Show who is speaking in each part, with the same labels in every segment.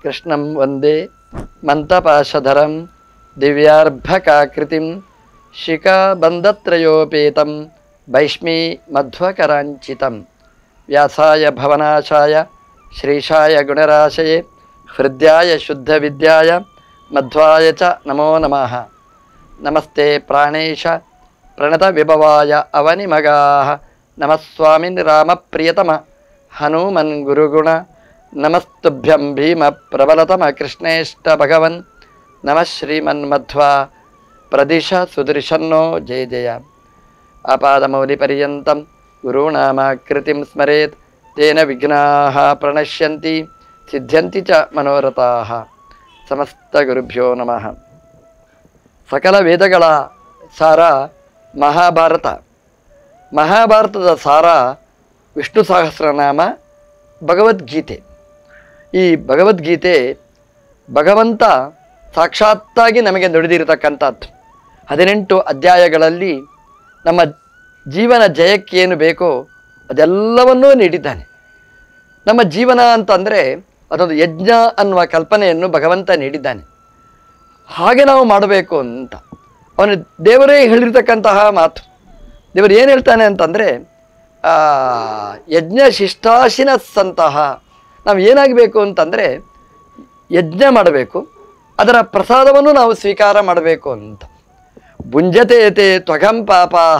Speaker 1: ಕೃಷ್ಣಂ ವಂದೇ ಮಂತಪಾಶಧರಂ ದಿವ್ಯಾರ್ಭಕಾಕೃತಿಂ ಶಿಖಾಬಂಧತ್ರಯೋಪೇತಂ ಭೈಷ್ಮೀ ಮಧ್ವಕರಾಂಚಿತಂ ವ್ಯಾಸಾಯ ಭವನಾಶಾಯ ಶ್ರೀಶಾಯ ಗುಣರಾಶಯೇ ಹೃದಯಾಯ ಶುದ್ಧವಿದ್ಯಾಯ ಮಧ್ವಾಯ ಚ ನಮೋ ನಮಃ ನಮಸ್ತೆ ಪ್ರಾಣೇಶ ಪ್ರಣತವಿಭವಾಯ ಅವನಿಮಗಾः ನಮಃ ಸ್ವಾಮಿನ್ ರಾಮಪ್ರಿಯತಮ ಹನುಮನ್ ಗುರುಗುಣ ನಮಸ್ತುಭ್ಯಂ ಭೀಮ ಪ್ರಬಲತಮ ಕೃಷ್ಣೇಷ್ಟ ಭಗವನ್ ನಮಃ ಶ್ರೀಮನ್ಮಧ್ವಾ ಪ್ರದಿಶ ಸುದರ್ಶನ್ನೋ ಜಯ ಜಯ ಆಪಾದಮೌಲಿಪರ್ಯಂతం ಗುರುಣಾಮಾಕೃತಿಂ ಸ್ಮರೇತ್ ತೇನ ವಿಘ್ನಾಃ ಪ್ರಣಶ್ಯಂತಿ ಸಿದ್ಧ್ಯಂತಿ ಚ ಮನೋರಥಾಃ ಸಮಸ್ತ ಗುರುಭ್ಯೋ ನಮಃ ಸಕಲ ವೇದಗಳ ಸಾರ ಮಹಾಭಾರತ ಮಹಾಭಾರತದ ಸಾರ ವಿಷ್ಣು ಸಹಸ್ರನಾಮ ಭಗವದ್ಗೀತೆ ಈ ಭಗವದ್ಗೀತೆ ಭಗವಂತ ಸಾಕ್ಷಾತ್ತಾಗಿ ನಮಗೆ ನುಡಿದಿರತಕ್ಕಂಥದ್ದು ಹದಿನೆಂಟು ಅಧ್ಯಾಯಗಳಲ್ಲಿ ನಮ್ಮ ಜೀವನ ಜಯಕ್ಕೇನು ಬೇಕೋ ಅದೆಲ್ಲವನ್ನೂ ನೀಡಿದ್ದಾನೆ ನಮ್ಮ ಜೀವನ ಅಂತಂದರೆ ಅದೊಂದು ಯಜ್ಞ ಅನ್ನುವ ಕಲ್ಪನೆಯನ್ನು ಭಗವಂತ ನೀಡಿದ್ದಾನೆ ಹಾಗೆ ನಾವು ಮಾಡಬೇಕು ಅಂತ ಅವನು ದೇವರೇ ಹೇಳಿರ್ತಕ್ಕಂತಹ ಮಾತು ದೇವರು ಏನು ಹೇಳ್ತಾನೆ ಅಂತಂದರೆ ಯಜ್ಞ ಶಿಷ್ಟಾಶಿನ ಸಂತಹ ನಾವು ಏನಾಗಬೇಕು ಅಂತಂದರೆ ಯಜ್ಞ ಮಾಡಬೇಕು ಅದರ ಪ್ರಸಾದವನ್ನು ನಾವು ಸ್ವೀಕಾರ ಮಾಡಬೇಕು ಅಂತ ಭುಂಜತೇತೆ ತ್ವಗಂ ಪಾಪಾಹ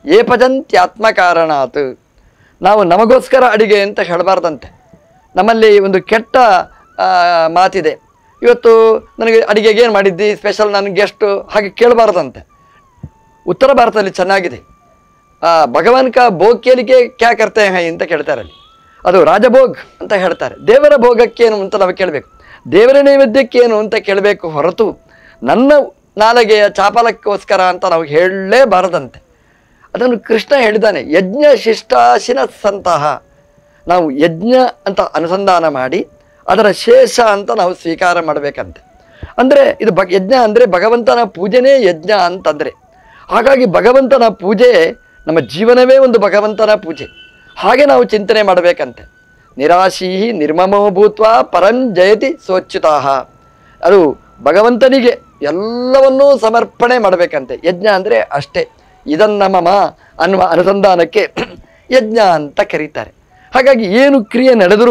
Speaker 1: ಏಪಜಂತ್ಯಾತ್ಮಕಾರಣಾತ್ ನಾವು ನಮಗೋಸ್ಕರ ಅಡಿಗೆ ಅಂತ ಹೇಳಬಾರ್ದಂತೆ ನಮ್ಮಲ್ಲಿ ಒಂದು ಕೆಟ್ಟ ಆ, ಮಾತಿದೆ ಇವತ್ತು ನನಗೆ ಅಡಿಗೆಗೆ ಏನು ಮಾಡಿದ್ದಿ ಸ್ಪೆಷಲ್ ನನಗೆ ಗೆಸ್ಟು ಹಾಗೆ ಕೇಳಬಾರ್ದಂತೆ ಉತ್ತರ ಭಾರತದಲ್ಲಿ ಚೆನ್ನಾಗಿದೆ ಆ, ಭಗವಾನ್ ಕಾ ಭೋಗ್ ಕೇಲಿಕೆ ಕ್ಯಾ ಕರ್ತೆ ಹೈ ಅಂತ ಕೇಳ್ತಾರೆ ಅಲ್ಲಿ ಅದು ರಾಜಭೋಗ್ ಅಂತ ಹೇಳ್ತಾರೆ ದೇವರ ಭೋಗಕ್ಕೇನು ಅಂತ ನಾವು ಕೇಳಬೇಕು ದೇವರ ನೈವೇದ್ಯಕ್ಕೇನು ಅಂತ ಕೇಳಬೇಕು ಹೊರತು ನನ್ನ ನಾಲಗೆಯ ಚಾಪಲಕ್ಕೋಸ್ಕರ ಅಂತ ನಾವು ಹೇಳಲೇಬಾರದಂತೆ ಅದನ್ನು ಕೃಷ್ಣ ಹೇಳಿದ್ದಾನೆ ಯಜ್ಞ ಶಿಷ್ಟಾಶಿನ ಸಂತಹ ನಾವು ಯಜ್ಞ ಅಂತ ಅನುಸಂಧಾನ ಮಾಡಿ ಅದರ ಶೇಷ ಅಂತ ನಾವು ಸ್ವೀಕಾರ ಮಾಡಬೇಕಂತೆ ಅಂದರೆ ಇದು ಭಗ್ ಯಜ್ಞ ಅಂದರೆ ಭಗವಂತನ ಪೂಜೆನೇ ಯಜ್ಞ ಅಂತಂದರೆ ಹಾಗಾಗಿ ಭಗವಂತನ ಪೂಜೆ ನಮ್ಮ ಜೀವನವೇ ಒಂದು ಭಗವಂತನ ಪೂಜೆ ಹಾಗೆ ನಾವು ಚಿಂತನೆ ಮಾಡಬೇಕಂತೆ ನಿರಾಶೀ ನಿರ್ಮಮೋ ಭೂತ್ವ ಪರಂ ಜಯತಿ ಸೋಚ್ಯುತಾಹ ಅದು ಭಗವಂತನಿಗೆ ಎಲ್ಲವನ್ನೂ ಸಮರ್ಪಣೆ ಮಾಡಬೇಕಂತೆ ಯಜ್ಞ ಅಂದರೆ ಅಷ್ಟೇ ಇದನ್ನ ಮಮ ಅನ್ನುವ ಅನುಸಂಧಾನಕ್ಕೆ ಯಜ್ಞ ಅಂತ ಕರೀತಾರೆ ಹಾಗಾಗಿ ಏನು ಕ್ರಿಯೆ ನಡೆದರೂ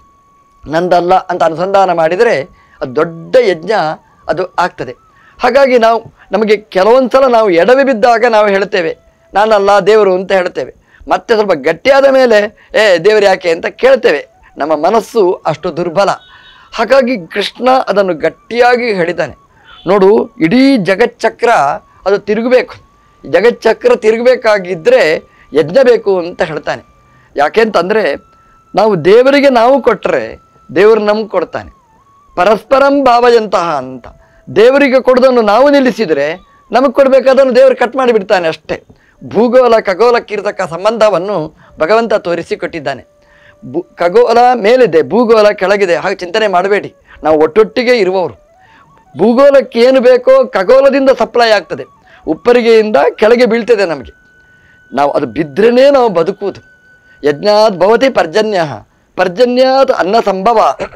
Speaker 1: ನಂದಲ್ಲ ಅಂತ ಅನುಸಂಧಾನ ಮಾಡಿದರೆ ಅದು ದೊಡ್ಡ ಯಜ್ಞ ಅದು ಆಗ್ತದೆ ಹಾಗಾಗಿ ನಾವು ನಮಗೆ ಕೆಲವೊಂದು ಸಲ ನಾವು ಎಡವಿ ಬಿದ್ದಾಗ ನಾವು ಹೇಳ್ತೇವೆ ನಾನಲ್ಲ ದೇವರು ಅಂತ ಹೇಳ್ತೇವೆ ಮತ್ತೆ ಸ್ವಲ್ಪ ಗಟ್ಟಿಯಾದ ಮೇಲೆ ಏ ದೇವರು ಯಾಕೆ ಅಂತ ಕೇಳ್ತೇವೆ ನಮ್ಮ ಮನಸ್ಸು ಅಷ್ಟು ದುರ್ಬಲ ಹಾಗಾಗಿ ಕೃಷ್ಣ ಅದನ್ನು ಗಟ್ಟಿಯಾಗಿ ಹೇಳಿದ್ದಾನೆ ನೋಡು ಇಡೀ ಜಗಚ್ಚಕ್ರ ಅದು ತಿರುಗಬೇಕು ಜಗಚ್ಚಕ್ರ ತಿರುಗಬೇಕಾಗಿದ್ದರೆ ಯಜ್ಞ ಬೇಕು ಅಂತ ಹೇಳ್ತಾನೆ ಯಾಕೆಂತಂದರೆ ನಾವು ದೇವರಿಗೆ ನಾವು ಕೊಟ್ಟರೆ ದೇವರು ನಮ್ಗೆ ಕೊಡ್ತಾನೆ ಪರಸ್ಪರಂ ಭಾವಯಂತಹ ಅಂತ ದೇವರಿಗೆ ಕೊಡೋದನ್ನು ನಾವು ನಿಲ್ಲಿಸಿದರೆ ನಮಗೆ ಕೊಡಬೇಕಾದನ್ನು ದೇವರು ಕಟ್ ಮಾಡಿಬಿಡ್ತಾನೆ ಅಷ್ಟೇ ಭೂಗೋಳ ಖಗೋಳಕ್ಕಿರ್ತಕ್ಕ ಸಂಬಂಧವನ್ನು ಭಗವಂತ ತೋರಿಸಿಕೊಟ್ಟಿದ್ದಾನೆ ಭೂ ಖಗೋಳ ಮೇಲಿದೆ ಭೂಗೋಳ ಕೆಳಗಿದೆ ಹಾಗೆ ಚಿಂತನೆ ಮಾಡಬೇಡಿ ನಾವು ಒಟ್ಟೊಟ್ಟಿಗೆ ಇರುವವರು ಭೂಗೋಳಕ್ಕೆ ಏನು ಬೇಕೋ ಖಗೋಳದಿಂದ ಸಪ್ಲೈ ಆಗ್ತದೆ ಉಪ್ಪರಿಗೆಯಿಂದ ಕೆಳಗೆ ಬೀಳ್ತದೆ ನಮಗೆ ನಾವು ಅದು ಬಿದ್ರೇ ನಾವು ಬದುಕುವುದು ಯಜ್ಞಾತ್ ಭವತಿ ಪರ್ಜನ್ಯ ಪರ್ಜನ್ಯಾತ್ ಅನ್ನ ಸಂಭವ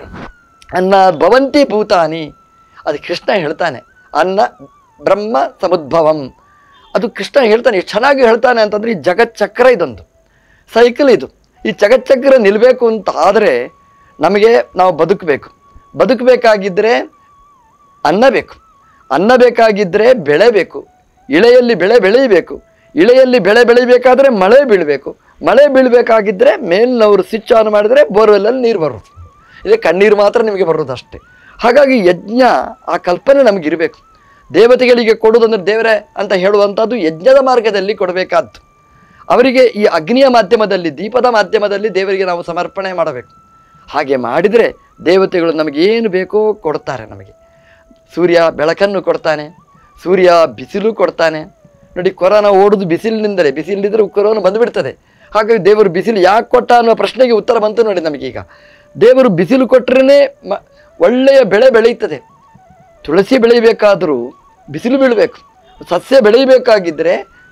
Speaker 1: ಅನ್ನಾತ್ ಭವಂತಿ ಭೂತಾನಿ ಅದು ಕೃಷ್ಣ ಹೇಳ್ತಾನೆ ಅನ್ನ ಬ್ರಹ್ಮ ಸಮುದ್ಭವಂ ಅದು ಕೃಷ್ಣ ಹೇಳ್ತಾನೆ ಎಷ್ಟು ಚೆನ್ನಾಗಿ ಹೇಳ್ತಾನೆ ಅಂತಂದ್ರೆ ಈ ಜಗಚ್ಚಕ್ರ ಇದೊಂದು ಸೈಕಲ್ ಇದು ಈ ಜಗಚ್ಚಕ್ರ ನಿಲ್ಲಬೇಕು ಅಂತ ಆದರೆ ನಮಗೆ ನಾವು ಬದುಕಬೇಕು ಬದುಕಬೇಕಾಗಿದ್ದರೆ ಅನ್ನ ಬೇಕು ಅನ್ನ ಬೇಕಾಗಿದ್ದರೆ ಬೆಳೆ ಬೇಕು ಇಳೆಯಲ್ಲಿ ಬೆಳೆ ಬೆಳೀಬೇಕು ಇಳೆಯಲ್ಲಿ ಬೆಳೆ ಬೆಳಿಬೇಕಾದ್ರೆ ಮಳೆ ಬೀಳಬೇಕು ಮಳೆ ಬೀಳಬೇಕಾಗಿದ್ದರೆ ಮೇಲಿನವರು ಸ್ವಿಚ್ ಆನ್ ಮಾಡಿದರೆ ಬೋರ್ವೆಲ್ಲಲ್ಲಿ ನೀರು ಬರೋದು ಇದೇ ಕಣ್ಣೀರು ಮಾತ್ರ ನಿಮಗೆ ಬರೋದು ಅಷ್ಟೇ ಹಾಗಾಗಿ ಯಜ್ಞ ಆ ಕಲ್ಪನೆ ನಮಗಿರಬೇಕು ದೇವತೆಗಳಿಗೆ ಕೊಡುವುದಂದ್ರೆ ದೇವರೇ ಅಂತ ಹೇಳುವಂಥದ್ದು ಯಜ್ಞದ ಮಾರ್ಗದಲ್ಲಿ ಕೊಡಬೇಕಾದ್ದು ಅವರಿಗೆ ಈ ಅಗ್ನಿಯ ಮಾಧ್ಯಮದಲ್ಲಿ ದೀಪದ ಮಾಧ್ಯಮದಲ್ಲಿ ದೇವರಿಗೆ ನಾವು ಸಮರ್ಪಣೆ ಮಾಡಬೇಕು ಹಾಗೆ ಮಾಡಿದರೆ ದೇವತೆಗಳು ನಮಗೆ ಏನು ಬೇಕೋ ಕೊಡ್ತಾರೆ ನಮಗೆ ಸೂರ್ಯ ಬೆಳಕನ್ನು ಕೊಡ್ತಾನೆ ಸೂರ್ಯ ಬಿಸಿಲು ಕೊಡ್ತಾನೆ ನೋಡಿ ಕೊರೋನಾ ಓಡುದು ಬಿಸಿಲಿನಿಂದಲೇ ಬಿಸಿಲಿದ್ರೆ ಕೊರೋನಾ ಬಂದುಬಿಡ್ತದೆ ಹಾಗಾಗಿ ದೇವರು ಬಿಸಿಲು ಯಾಕೆ ಕೊಟ್ಟ ಅನ್ನೋ ಪ್ರಶ್ನೆಗೆ ಉತ್ತರ ಬಂತು ನೋಡಿ ನಮಗೀಗ ದೇವರು ಬಿಸಿಲು ಕೊಟ್ಟರೆ ಮ ಒಳ್ಳೆಯ ಬೆಳೆ ಬೆಳೆಯುತ್ತದೆ ತುಳಸಿ ಬೆಳೆಯಬೇಕಾದರೂ ಬಿಸಿಲು ಬೀಳಬೇಕು ಸಸ್ಯ ಬೆಳೆಯಬೇಕಾಗಿದ್ದರೆ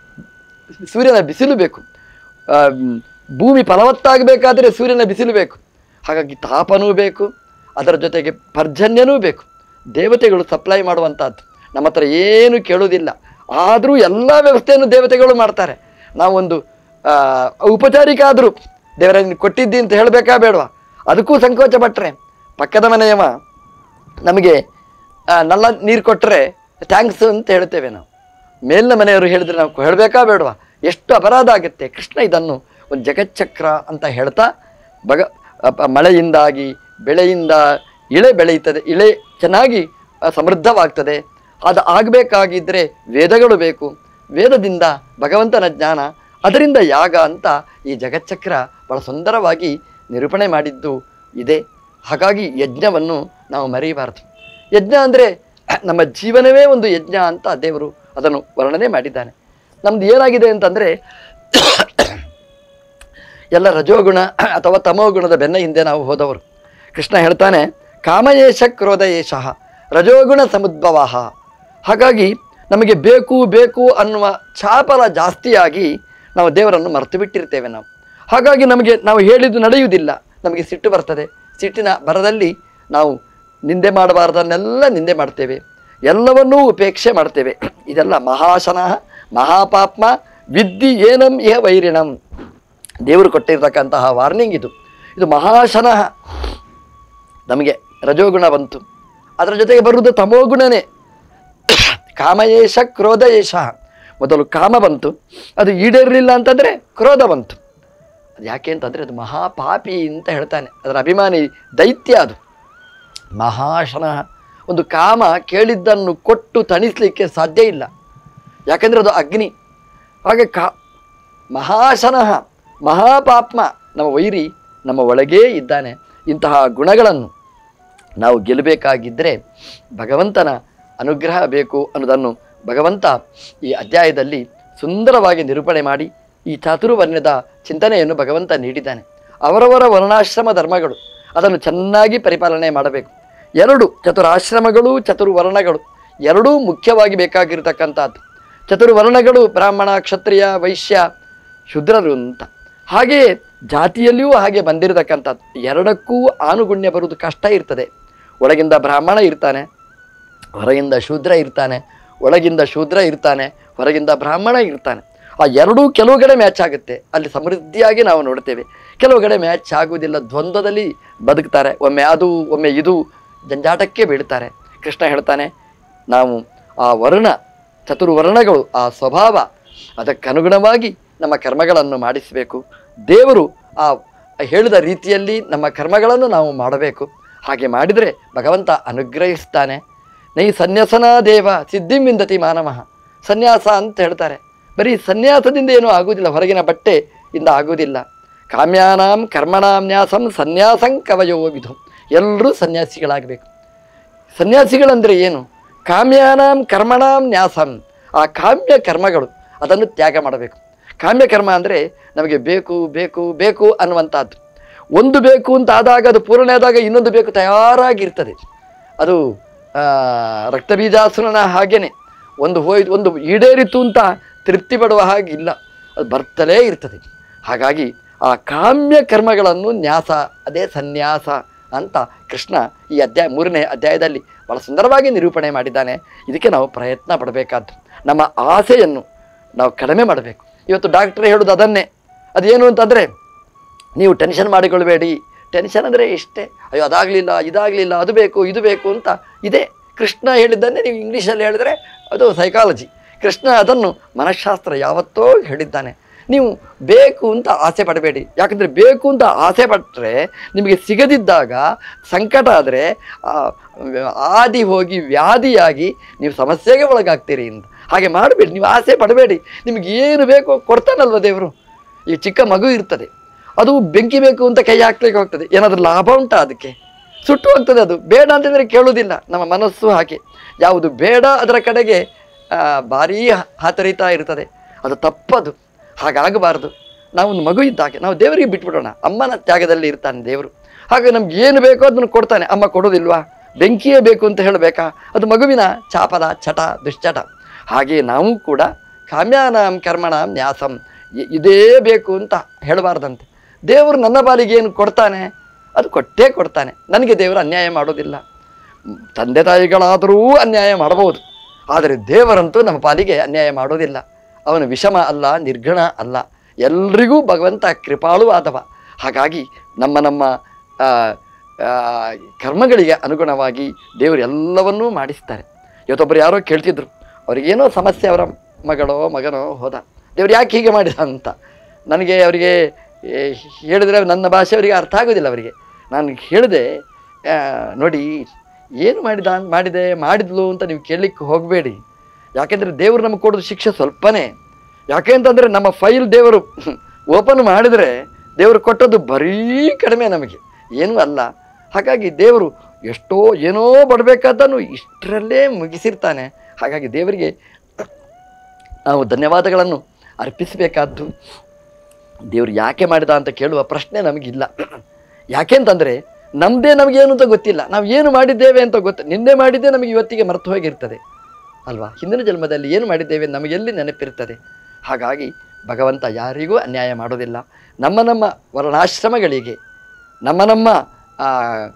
Speaker 1: ಸೂರ್ಯನ ಬಿಸಿಲು ಬೇಕು ಆ, ಮ್, ಭೂಮಿ ಫಲವತ್ತಾಗಬೇಕಾದ್ರೆ ಸೂರ್ಯನ ಬಿಸಿಲು ಬೇಕು ಹಾಗಾಗಿ ತಾಪನೂ ಬೇಕು ಅದರ ಜೊತೆಗೆ ಪರ್ಜನ್ಯನೂ ಬೇಕು ದೇವತೆಗಳು ಸಪ್ಲೈ ಮಾಡುವಂಥದ್ದು ನಮ್ಮ ಹತ್ರ ಏನು ಕೇಳುವುದಿಲ್ಲ ಆದರೂ ಎಲ್ಲ ವ್ಯವಸ್ಥೆಯನ್ನು ದೇವತೆಗಳು ಮಾಡ್ತಾರೆ ನಾವೊಂದು ಆ, ಔಪಚಾರಿಕ ಆದರೂ ದೇವರ ನೀನು ಕೊಟ್ಟಿದ್ದಿ ಅಂತ ಹೇಳಬೇಕಾ ಬೇಡವಾ ಅದಕ್ಕೂ ಸಂಕೋಚ ಪಟ್ಟರೆ ಪಕ್ಕದ ಮನೆಯವ ನಮಗೆ ಆ, ನಲ್ಲ ನೀರು ಕೊಟ್ಟರೆ ಥ್ಯಾಂಕ್ಸ್ ಅಂತ ಹೇಳ್ತೇವೆ ನಾವು ಮೇಲಿನ ಮನೆಯವರು ಹೇಳಿದ್ರೆ ನಾವು ಹೇಳಬೇಕಾ ಬೇಡವಾ ಎಷ್ಟು ಅಪರಾಧ ಆಗುತ್ತೆ ಕೃಷ್ಣ ಇದನ್ನು ಒಂದು ಜಗಚ್ಚಕ್ರ ಅಂತ ಹೇಳ್ತಾ ಬಗ ಅಪ- ಮಳೆಯಿಂದಾಗಿ ಬೆಳೆಯಿಂದ ಇಳೆ ಬೆಳೆಯುತ್ತದೆ ಇಳೆ ಚೆನ್ನಾಗಿ ಆ, ಸಮೃದ್ಧವಾಗ್ತದೆ ಅದು ಆಗಬೇಕಾಗಿದ್ದರೆ ವೇದಗಳು ಬೇಕು ವೇದದಿಂದ ಭಗವಂತನ ಜ್ಞಾನ ಅದರಿಂದ ಯಾಗ ಅಂತ ಈ ಜಗಚ್ಚಕ್ರ ಬಹಳ ಸುಂದರವಾಗಿ ನಿರೂಪಣೆ ಮಾಡಿದ್ದು ಇದೆ ಹಾಗಾಗಿ ಯಜ್ಞವನ್ನು ನಾವು ಮರೆಯಬಾರದು ಯಜ್ಞ ಅಂದರೆ ನಮ್ಮ ಜೀವನವೇ ಒಂದು ಯಜ್ಞ ಅಂತ ದೇವರು ಅದನ್ನು ವರ್ಣನೆ ಮಾಡಿದ್ದಾನೆ ನಮ್ದು ಏನಾಗಿದೆ ಅಂತಂದರೆ ಎಲ್ಲ ರಜೋಗುಣ ಅಥವಾ ತಮೋಗುಣದ ಬೆನ್ನ ಹಿಂದೆ ನಾವು ಹೋದವರು ಕೃಷ್ಣ ಹೇಳ್ತಾನೆ ಕಾಮಯೇಷ ಕ್ರೋಧಯೇಷ ರಜೋಗುಣ ಸಮುದ್ಭವ ಹಾಗಾಗಿ ನಮಗೆ ಬೇಕು ಬೇಕು ಅನ್ನುವ ಚಾಪಲ ಜಾಸ್ತಿಯಾಗಿ ನಾವು ದೇವರನ್ನು ಮರೆತು ಬಿಟ್ಟಿರ್ತೇವೆ ನಾವು ಹಾಗಾಗಿ ನಮಗೆ ನಾವು ಹೇಳಿದ್ದು ನಡೆಯುವುದಿಲ್ಲ ನಮಗೆ ಸಿಟ್ಟು ಬರ್ತದೆ ಸಿಟ್ಟಿನ ಬರದಲ್ಲಿ ನಾವು ನಿಂದೆ ಮಾಡಬಾರ್ದನ್ನೆಲ್ಲ ನಿಂದೆ ಮಾಡ್ತೇವೆ ಎಲ್ಲವನ್ನೂ ಉಪೇಕ್ಷೆ ಮಾಡ್ತೇವೆ ಇದೆಲ್ಲ ಮಹಾಶನಃ ಮಹಾಪಾಪ್ಮ ವಿದ್ಯಿ ಏನಂ ಇಹ ವೈರಿಣಂ ದೇವರು ಕೊಟ್ಟಿರ್ತಕ್ಕಂತಹ ವಾರ್ನಿಂಗ್ ಇದು ಇದು ಮಹಾಶನಃ ನಮಗೆ ರಜೋಗುಣ ಬಂತು ಅದರ ಜೊತೆಗೆ ಬರುವುದು ತಮೋಗುಣನೇ ಕಾಮಯೇಷ ಕ್ರೋಧಯೇಷ ಮೊದಲು ಕಾಮ ಬಂತು ಅದು ಈಡೇರಲಿಲ್ಲ ಅಂತಂದರೆ ಕ್ರೋಧ ಬಂತು ಅದು ಯಾಕೆ ಅಂತಂದರೆ ಅದು ಮಹಾಪಾಪಿ ಅಂತ ಹೇಳ್ತಾನೆ ಅದರ ಅಭಿಮಾನಿ ದೈತ್ಯ ಅದು ಮಹಾಶನಃ ಒಂದು ಕಾಮ ಕೇಳಿದ್ದನ್ನು ಕೊಟ್ಟು ತಣಿಸ್ಲಿಕ್ಕೆ ಸಾಧ್ಯ ಇಲ್ಲ ಯಾಕಂದರೆ ಅದು ಅಗ್ನಿ ಹಾಗೆ ಕಾ ಮಹಾಶನಃ ಮಹಾಪಾಪ್ಮ ನಮ್ಮ ವೈರಿ ನಮ್ಮ ಒಳಗೇ ಇದ್ದಾನೆ ಇಂತಹ ಗುಣಗಳನ್ನು ನಾವು ಗೆಲ್ಲಬೇಕಾಗಿದ್ದರೆ ಭಗವಂತನ ಅನುಗ್ರಹ ಬೇಕು ಅನ್ನೋದನ್ನು ಭಗವಂತ ಈ ಅಧ್ಯಾಯದಲ್ಲಿ ಸುಂದರವಾಗಿ ನಿರೂಪಣೆ ಮಾಡಿ ಈ ಚಾತುರ್ವರ್ಣ್ಯದ ಚಿಂತನೆಯನ್ನು ಭಗವಂತ ನೀಡಿದ್ದಾನೆ ಅವರವರ ವರ್ಣಾಶ್ರಮ ಧರ್ಮಗಳು ಅದನ್ನು ಚೆನ್ನಾಗಿ ಪರಿಪಾಲನೆ ಮಾಡಬೇಕು ಎರಡು ಚತುರಾಶ್ರಮಗಳು ಚತುರ್ವರ್ಣಗಳು ಎರಡೂ ಮುಖ್ಯವಾಗಿ ಬೇಕಾಗಿರತಕ್ಕಂಥದ್ದು ಚತುರ್ವರ್ಣಗಳು ಬ್ರಾಹ್ಮಣ ಕ್ಷತ್ರಿಯ ವೈಶ್ಯ ಶೂದ್ರರು ಅಂತ ಹಾಗೆಯೇ ಜಾತಿಯಲ್ಲಿಯೂ ಹಾಗೆ ಬಂದಿರತಕ್ಕಂಥದ್ದು ಎರಡಕ್ಕೂ ಆನುಗುಣ್ಯ ಬರುವುದು ಕಷ್ಟ ಇರ್ತದೆ ಒಳಗಿಂದ ಬ್ರಾಹ್ಮಣ ಇರ್ತಾನೆ ಹೊರಗಿಂದ ಶೂದ್ರ ಇರ್ತಾನೆ ಒಳಗಿಂದ ಶೂದ್ರ ಇರ್ತಾನೆ ಹೊರಗಿಂದ ಬ್ರಾಹ್ಮಣ ಇರ್ತಾನೆ ಆ ಎರಡೂ ಕೆಲವು ಕಡೆ ಮ್ಯಾಚ್ ಆಗುತ್ತೆ ಅಲ್ಲಿ ಸಮೃದ್ಧಿಯಾಗಿ ನಾವು ನೋಡ್ತೇವೆ ಕೆಲವು ಕಡೆ ಮ್ಯಾಚ್ ಆಗುವುದಿಲ್ಲ ದ್ವಂದ್ವದಲ್ಲಿ ಬದುಕ್ತಾರೆ ಒಮ್ಮೆ ಅದು ಒಮ್ಮೆ ಇದು ಜಂಜಾಟಕ್ಕೆ ಬೀಳ್ತಾರೆ ಕೃಷ್ಣ ಹೇಳ್ತಾನೆ ನಾವು ಆ ವರ್ಣ ಚತುರ್ವರ್ಣಗಳು ಆ ಸ್ವಭಾವ ಅದಕ್ಕನುಗುಣವಾಗಿ ನಮ್ಮ ಕರ್ಮಗಳನ್ನು ಮಾಡಿಸಬೇಕು ದೇವರು ಆ ಹೇಳಿದ ರೀತಿಯಲ್ಲಿ ನಮ್ಮ ಕರ್ಮಗಳನ್ನು ನಾವು ಮಾಡಬೇಕು ಹಾಗೆ ಮಾಡಿದರೆ ಭಗವಂತ ಅನುಗ್ರಹಿಸ್ತಾನೆ ನೈ ಸನ್ಯಾಸನ ದೇವ ಸಿದ್ಧಿಂ ವಿಂದತಿ ಮಾನವಃ ಸನ್ಯಾಸ ಅಂತ ಹೇಳ್ತಾರೆ ಬರೀ ಸನ್ಯಾಸದಿಂದ ಏನೂ ಆಗುವುದಿಲ್ಲ ಹೊರಗಿನ ಬಟ್ಟೆ ಇಂದ ಆಗುವುದಿಲ್ಲ ಕಾಮ್ಯಾನಾಂ ಕರ್ಮಣಾಂ ನ್ಯಾಸಂ ಸನ್ಯಾಸಂ ಕವಯೋ ವಿಧು ಎಲ್ಲರೂ ಸನ್ಯಾಸಿಗಳಾಗಬೇಕು ಸನ್ಯಾಸಿಗಳಂದರೆ ಏನು ಕಾಮ್ಯಾನಾಂ ಕರ್ಮಣಾಂ ನ್ಯಾಸಂ ಆ ಕಾಮ್ಯ ಕರ್ಮಗಳು ಅದನ್ನು ತ್ಯಾಗ ಮಾಡಬೇಕು ಕಾಮ್ಯ ಕರ್ಮ ಅಂದರೆ ನಮಗೆ ಬೇಕು ಬೇಕು ಬೇಕು ಅನ್ನುವಂಥದ್ದು ಒಂದು ಬೇಕು ಅಂತ ಆದಾಗ ಅದು ಪೂರ್ಣ ಆದಾಗ ಇನ್ನೊಂದು ಬೇಕು ತಯಾರಾಗಿರ್ತದೆ ಅದು ಆ, ರಕ್ತಬೀಜಾಸುರನ ಹಾಗೇನೆ ಒಂದು ಹೋಯ್ತು ಒಂದು ಈಡೇರಿತು ಅಂತ ತೃಪ್ತಿ ಪಡುವ ಹಾಗಿಲ್ಲ ಅದು ಬರ್ತಲೇ ಇರ್ತದೆ ಹಾಗಾಗಿ ಆ ಕಾಮ್ಯ ಕರ್ಮಗಳನ್ನು ನ್ಯಾಸ ಅದೇ ಸನ್ಯಾಸ ಅಂತ ಕೃಷ್ಣ ಈ ಅಧ್ಯಾಯ ಮೂರನೇ ಅಧ್ಯಾಯದಲ್ಲಿ ಬಹಳ ಸುಂದರವಾಗಿ ನಿರೂಪಣೆ ಮಾಡಿದ್ದಾನೆ ಇದಕ್ಕೆ ನಾವು ಪ್ರಯತ್ನ ಪಡಬೇಕಾದ್ದು ನಮ್ಮ ಆಸೆಯನ್ನು ನಾವು ಕಡಿಮೆ ಮಾಡಬೇಕು ಇವತ್ತು ಡಾಕ್ಟ್ರೇ ಹೇಳೋದು ಅದನ್ನೇ ಅದೇನು ಅಂತಂದರೆ ನೀವು ಟೆನ್ಷನ್ ಮಾಡಿಕೊಳ್ಬೇಡಿ ಟೆನ್ಷನ್ ಅಂದರೆ ಇಷ್ಟೇ ಅಯ್ಯೋ ಅದಾಗಲಿಲ್ಲ ಇದಾಗಲಿಲ್ಲ ಅದು ಬೇಕು ಇದು ಬೇಕು ಅಂತ ಇದೆ ಕೃಷ್ಣ ಹೇಳಿದ್ದನ್ನೇ ನೀವು ಇಂಗ್ಲೀಷಲ್ಲಿ ಹೇಳಿದರೆ ಅದು ಸೈಕಾಲಜಿ ಕೃಷ್ಣ ಅದನ್ನು ಮನಃಶಾಸ್ತ್ರ ಯಾವತ್ತೋ ಹೇಳಿದ್ದಾನೆ ನೀವು ಬೇಕು ಅಂತ ಆಸೆ ಪಡಬೇಡಿ ಯಾಕಂದರೆ ಬೇಕು ಅಂತ ಆಸೆ ಪಟ್ಟರೆ ನಿಮಗೆ ಸಿಗದಿದ್ದಾಗ ಸಂಕಟ ಆದರೆ ಆದಿ ಹೋಗಿ ವ್ಯಾಧಿಯಾಗಿ ನೀವು ಸಮಸ್ಯೆಗೆ ಒಳಗಾಗ್ತೀರಿ ಅಂತ ಹಾಗೆ ಮಾಡಬೇಡಿ ನೀವು ಆಸೆ ಪಡಬೇಡಿ ನಿಮಗೆ ಏನು ಬೇಕೋ ಕೊಡ್ತಾನಲ್ವ ದೇವರು ಈ ಚಿಕ್ಕ ಮಗು ಇರ್ತದೆ ಅದು ಬೆಂಕಿ ಬೇಕು ಅಂತ ಕೈ ಹಾಕ್ಲಿಕ್ಕೆ ಹೋಗ್ತದೆ ಏನಾದರೂ ಲಾಭ ಉಂಟಾ ಅದಕ್ಕೆ ಸುಟ್ಟು ಹೋಗ್ತದೆ ಅದು ಬೇಡ ಅಂತಂದರೆ ಕೇಳೋದಿಲ್ಲ ನಮ್ಮ ಮನಸ್ಸು ಹಾಗೆ ಯಾವುದು ಬೇಡ ಅದರ ಕಡೆಗೆ ಆ, ಭಾರೀ ಹ- ಹಾತೊರೀತಾ ಇರ್ತದೆ ಅದು ತಪ್ಪದು ಹಾಗಾಗಬಾರ್ದು ನಾವು ಒಂದು ಮಗು ಇದ್ದಾಗೆ ನಾವು ದೇವರಿಗೆ ಬಿಟ್ಬಿಡೋಣ ಅಮ್ಮನ ತ್ಯಾಗದಲ್ಲಿ ಇರ್ತಾನೆ ದೇವರು ಹಾಗೆ ನಮ್ಗೆ ಏನು ಬೇಕೋ ಅದನ್ನು ಕೊಡ್ತಾನೆ ಅಮ್ಮ ಕೊಡೋದಿಲ್ವಾ ಬೆಂಕಿಯೇ ಬೇಕು ಅಂತ ಹೇಳಬೇಕಾ ಅದು ಮಗುವಿನ ಚಾಪಲ ಚಟ ದುಶ್ಚಟ ಹಾಗೆ ನಾವು ಕೂಡ ಕಾಮ್ಯಾನಾಂ ಕರ್ಮಣಾಂ ನ್ಯಾಸಂ ಇ- ಇದೇ ಬೇಕು ಅಂತ ಹೇಳಬಾರ್ದಂತೆ ದೇವರು ನನ್ನ ಪಾಲಿಗೆ ಏನು ಕೊಡ್ತಾನೆ ಅದು ಕೊಟ್ಟೇ ಕೊಡ್ತಾನೆ ನನಗೆ ದೇವರು ಅನ್ಯಾಯ ಮಾಡೋದಿಲ್ಲ ಮ್, ತಂದೆ ತಾಯಿಗಳಾದರೂ ಅನ್ಯಾಯ ಮಾಡಬಹುದು ಆದರೆ ದೇವರಂತೂ ನಮ್ಮ ಪಾಲಿಗೆ ಅನ್ಯಾಯ ಮಾಡೋದಿಲ್ಲ ಅವನು ವಿಷಮ ಅಲ್ಲ ನಿರ್ಗುಣ ಅಲ್ಲ ಎಲ್ರಿಗೂ ಭಗವಂತ ಕೃಪಾಳು ಆದವ ಹಾಗಾಗಿ ನಮ್ಮ ನಮ್ಮ ಆ, ಆ, ಕರ್ಮಗಳಿಗೆ ಅನುಗುಣವಾಗಿ ದೇವರು ಎಲ್ಲವನ್ನೂ ಮಾಡಿಸ್ತಾರೆ ಇವತ್ತೊಬ್ಬರು ಯಾರೋ ಕೇಳ್ತಿದ್ರು ಅವ್ರಿಗೇನೋ ಸಮಸ್ಯೆ ಅವರ ಮಗಳೋ ಮಗನೋ ಹೋದ ದೇವ್ರು ಯಾಕೆ ಹೀಗೆ ಮಾಡಿದ ಅಂತ ನನಗೆ ಅವರಿಗೆ ಏ, ಹೇಳಿದರೆ ನನ್ನ ಭಾಷೆ ಅವರಿಗೆ ಅರ್ಥ ಆಗೋದಿಲ್ಲ ಅವರಿಗೆ ನಾನು ಹೇಳಿದೆ ಆ, ನೋಡಿ ಏನು ಮಾಡಿದ ಮಾಡಿದೆ ಮಾಡಿದ್ಲು ಅಂತ ನೀವು ಕೇಳಲಿಕ್ಕೆ ಹೋಗಬೇಡಿ ಯಾಕೆಂದರೆ ದೇವರು ನಮಗೆ ಕೊಡೋದು ಶಿಕ್ಷೆ ಸ್ವಲ್ಪನೇ ಯಾಕೆ ಅಂತಂದರೆ ನಮ್ಮ ಫೈಲ್ ದೇವರು ಓಪನ್ ಮಾಡಿದರೆ ದೇವರು ಕೊಟ್ಟದ್ದು ಬರೀ ಕಡಿಮೆ ನಮಗೆ ಏನೂ ಅಲ್ಲ ಹಾಗಾಗಿ ದೇವರು ಎಷ್ಟೋ ಏನೋ ಬಡಬೇಕಾದನ್ನು ಇಷ್ಟರಲ್ಲೇ ಮುಗಿಸಿರ್ತಾನೆ ಹಾಗಾಗಿ ದೇವರಿಗೆ ನಾವು ಧನ್ಯವಾದಗಳನ್ನು ಅರ್ಪಿಸಬೇಕಾದ್ದು ದೇವರು ಯಾಕೆ ಮಾಡಿದ ಅಂತ ಕೇಳುವ ಪ್ರಶ್ನೆ ನಮಗಿಲ್ಲ ಯಾಕೆ ಅಂತಂದರೆ ನಮ್ಮದೇ ನಮಗೇನು ಅಂತ ಗೊತ್ತಿಲ್ಲ ನಾವು ಏನು ಮಾಡಿದ್ದೇವೆ ಅಂತ ಗೊತ್ತು ನಿನ್ನೆ ಮಾಡಿದ್ದೇ ನಮಗೆ ಇವತ್ತಿಗೆ ಮರೆತು ಹೋಗಿರ್ತದೆ ಅಲ್ವಾ ಹಿಂದಿನ ಜನ್ಮದಲ್ಲಿ ಏನು ಮಾಡಿದ್ದೇವೆ ನಮಗೆಲ್ಲಿ ನೆನಪಿರ್ತದೆ ಹಾಗಾಗಿ ಭಗವಂತ ಯಾರಿಗೂ ಅನ್ಯಾಯ ಮಾಡೋದಿಲ್ಲ ನಮ್ಮ ನಮ್ಮ ವರ್ಣಾಶ್ರಮಗಳಿಗೆ ನಮ್ಮ ನಮ್ಮ ಆ,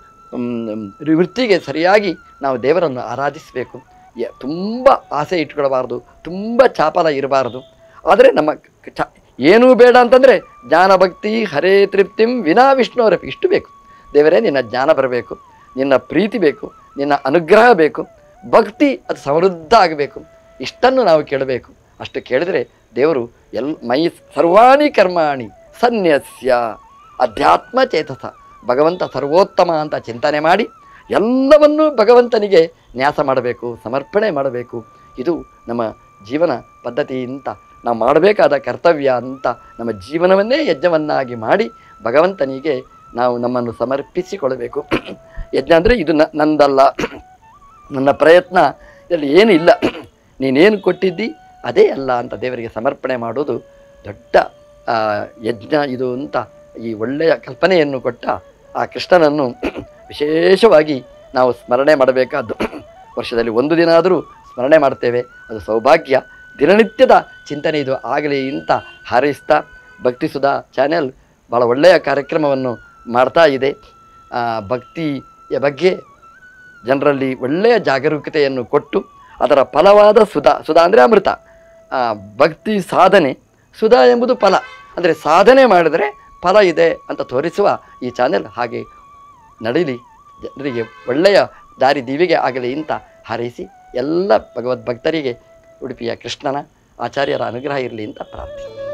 Speaker 1: ಮ್, ವೃತ್ತಿಗೆ ಸರಿಯಾಗಿ ನಾವು ದೇವರನ್ನು ಆರಾಧಿಸಬೇಕು ಯ- ತುಂಬ ಆಸೆ ಇಟ್ಕೊಳ್ಬಾರ್ದು ತುಂಬ ಚಾಪಲ ಇರಬಾರ್ದು ಆದರೆ ನಮ್ಮ ಕ- ಚ ಏನೂ ಬೇಡ ಅಂತಂದರೆ ಜ್ಞಾನ ಭಕ್ತಿ ಹರೇ ತೃಪ್ತಿಂ ವಿನಾ ವಿಷ್ಣುವರಪಿ ಇಷ್ಟು ಬೇಕು ದೇವರೇ ನಿನ್ನ ಜ್ಞಾನ ಬರಬೇಕು ನಿನ್ನ ಪ್ರೀತಿ ಬೇಕು ನಿನ್ನ ಅನುಗ್ರಹ ಬೇಕು ಭಕ್ತಿ ಅದು ಸಮೃದ್ಧ ಆಗಬೇಕು ಇಷ್ಟನ್ನು ನಾವು ಕೇಳಬೇಕು ಅಷ್ಟು ಕೇಳಿದರೆ ದೇವರು ಎಲ್ ಮೈ ಸರ್ವಾಣಿ ಕರ್ಮಾಣಿ ಸನ್ಯಸ್ಯ ಅಧ್ಯಾತ್ಮ ಚೇತಸ ಭಗವಂತ ಸರ್ವೋತ್ತಮ ಅಂತ ಚಿಂತನೆ ಮಾಡಿ ಎಲ್ಲವನ್ನೂ ಭಗವಂತನಿಗೆ ನ್ಯಾಸ ಮಾಡಬೇಕು ಸಮರ್ಪಣೆ ಮಾಡಬೇಕು ಇದು ನಮ್ಮ ಜೀವನ ಪದ್ಧತಿ ಅಂತ ನಾವು ಮಾಡಬೇಕಾದ ಕರ್ತವ್ಯ ಅಂತ ನಮ್ಮ ಜೀವನವನ್ನೇ ಯಜ್ಞವನ್ನಾಗಿ ಮಾಡಿ ಭಗವಂತನಿಗೆ ನಾವು ನಮ್ಮನ್ನು ಸಮರ್ಪಿಸಿಕೊಳ್ಳಬೇಕು ಯಜ್ಞ ಅಂದರೆ ಇದು ನ ನಂದಲ್ಲ ನನ್ನ ಪ್ರಯತ್ನ ಇದರಲ್ಲಿ ಏನು ಇಲ್ಲ ನೀನೇನು ಕೊಟ್ಟಿದ್ದಿ ಅದೇ ಅಲ್ಲ ಅಂತ ದೇವರಿಗೆ ಸಮರ್ಪಣೆ ಮಾಡೋದು ದೊಡ್ಡ ಆ, ಯಜ್ಞ ಇದು ಅಂತ ಈ ಒಳ್ಳೆಯ ಕಲ್ಪನೆಯನ್ನು ಕೊಟ್ಟ ಆ ಕೃಷ್ಣನನ್ನು ವಿಶೇಷವಾಗಿ ನಾವು ಸ್ಮರಣೆ ಮಾಡಬೇಕಾದ್ದು ವರ್ಷದಲ್ಲಿ ಒಂದು ದಿನ ಆದರೂ ಸ್ಮರಣೆ ಮಾಡ್ತೇವೆ ಅದು ಸೌಭಾಗ್ಯ ದಿನನಿತ್ಯದ ಚಿಂತನೆ ಇದು ಆಗಲಿ ಅಂತ ಹಾರೈಸ್ತಾ ಭಕ್ತಿ ಸುಧಾ ಚಾನೆಲ್ ಭಾಳ ಒಳ್ಳೆಯ ಕಾರ್ಯಕ್ರಮವನ್ನು ಮಾಡ್ತಾ ಇದೆ ಆ, ಭಕ್ತಿಯ ಬಗ್ಗೆ ಜನರಲ್ಲಿ ಒಳ್ಳೆಯ ಜಾಗರೂಕತೆಯನ್ನು ಕೊಟ್ಟು ಅದರ ಫಲವಾದ ಸುಧಾ ಸುಧಾ ಅಂದರೆ ಅಮೃತ ಆ, ಭಕ್ತಿ ಸಾಧನೆ ಸುಧಾ ಎಂಬುದು ಫಲ ಅಂದರೆ ಸಾಧನೆ ಮಾಡಿದರೆ ಫಲ ಇದೆ ಅಂತ ತೋರಿಸುವ ಈ ಚಾನೆಲ್ ಹಾಗೆ ನಡೀಲಿ ಜನರಿಗೆ ಒಳ್ಳೆಯ ದಾರಿ ದೀವಿಗೆ ಆಗಲಿ ಅಂತ ಹಾರೈಸಿ ಎಲ್ಲ ಭಗವದ್ಭಕ್ತರಿಗೆ ಉಡುಪಿಯ ಕೃಷ್ಣನ ಆಚಾರ್ಯರ ಅನುಗ್ರಹ ಇರಲಿ ಅಂತ ಪ್ರಾರ್ಥನೆ